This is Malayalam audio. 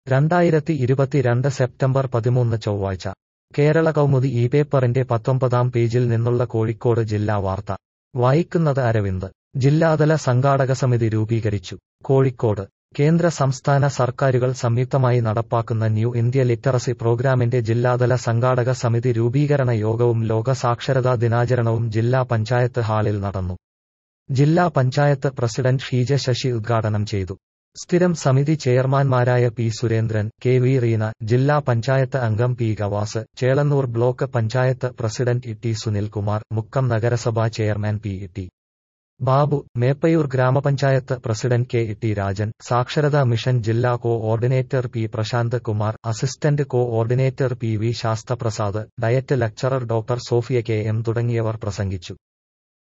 രണ്ടായിരത്തി ഇരുപത്തിരണ്ട് സെപ്റ്റംബർ പതിമൂന്ന് ചൊവ്വാഴ്ച കേരള കൗമുദി ഈ പേപ്പറിന്റെ പത്തൊമ്പതാം പേജിൽ നിന്നുള്ള കോഴിക്കോട് ജില്ലാ വാർത്ത വായിക്കുന്നത് അരവിന്ദ് ജില്ലാതല സംഘാടക സമിതി രൂപീകരിച്ചു കോഴിക്കോട് കേന്ദ്ര സംസ്ഥാന സർക്കാരുകൾ സംയുക്തമായി നടപ്പാക്കുന്ന ന്യൂ ഇന്ത്യ ലിറ്ററസി പ്രോഗ്രാമിന്റെ ജില്ലാതല സംഘാടക സമിതി രൂപീകരണ യോഗവും ലോക സാക്ഷരതാ ദിനാചരണവും ജില്ലാ പഞ്ചായത്ത് ഹാളിൽ നടന്നു ജില്ലാ പഞ്ചായത്ത് പ്രസിഡന്റ് ഷീജ ശശി ഉദ്ഘാടനം ചെയ്തു സ്ഥിരം സമിതി ചെയർമാൻമാരായ P Surendran K V Reena ജില്ലാ പഞ്ചായത്ത് അംഗം P Gavas Chelannur block panchayat president E T Sunilkumar Mukkam നഗരസഭാ chairman P E T Babu Meppayur ഗ്രാമപഞ്ചായത്ത് president K E T Rajan സാക്ഷരതാ മിഷൻ ജില്ലാ coordinator P Prasanth Kumar assistant coordinator P V Sasthaprasad DIET lecturer doctor Sophia K M തുടങ്ങിയവർ പ്രസംഗിച്ചു